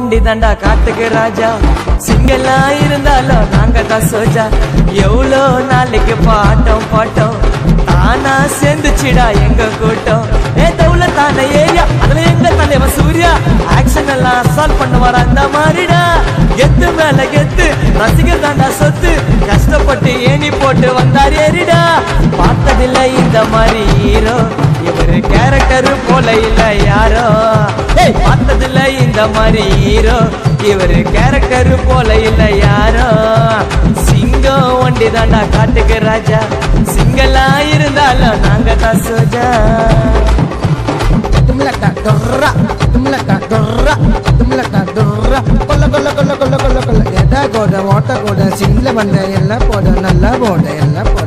ஒண்டி தாண்டா காட்டுக்கு ராஜா சிங்கலா இருந்தாலும் நாங்க தான் சோஜா எவ்வளோ நாளைக்கு பாட்டோம் பாட்டோம் தானா சேர்ந்துச்சுடா எங்க கூட்டம் ஏ தவுல தானே ஏரியா அதுல எங்க தலைவன் சூர்யா ஆக்ஷன் எல்லாம் அசால்ட் பண்ணுவார் அந்த மாதிரிடா கெத்து மேல கெத்து ரசிகர் தாண்டா சொத்து கஷ்டப்பட்டு ஏணி போட்டு வந்தார் ஏறிடா பார்த்ததில்ல இந்த மாதிரி ஹீரோ இவரு கேரக்டர் போல இல்ல யாரோ ஏய் பார்த்ததில்ல இந்த மாதிரி ஹீரோ இவரு கேரக்டர் போல இல்ல யாரோ சிங்கம் ஒண்டி தாண்டா காட்டுக்கு ராஜா சிங்கலா இருந்தாலும் நாங்க தான் சோஜா தும்லக்கா துர்ரா தும்லக்கா துர்ரா தும்லக்கா துர்ரா கொல்ல கொல்ல கொல்ல கொல்ல கொல்ல கொல்ல எதா கோட ஓட்ட கோட சிங்கில வந்த எல்லாம் போட நல்லா போட எல்லாம் போட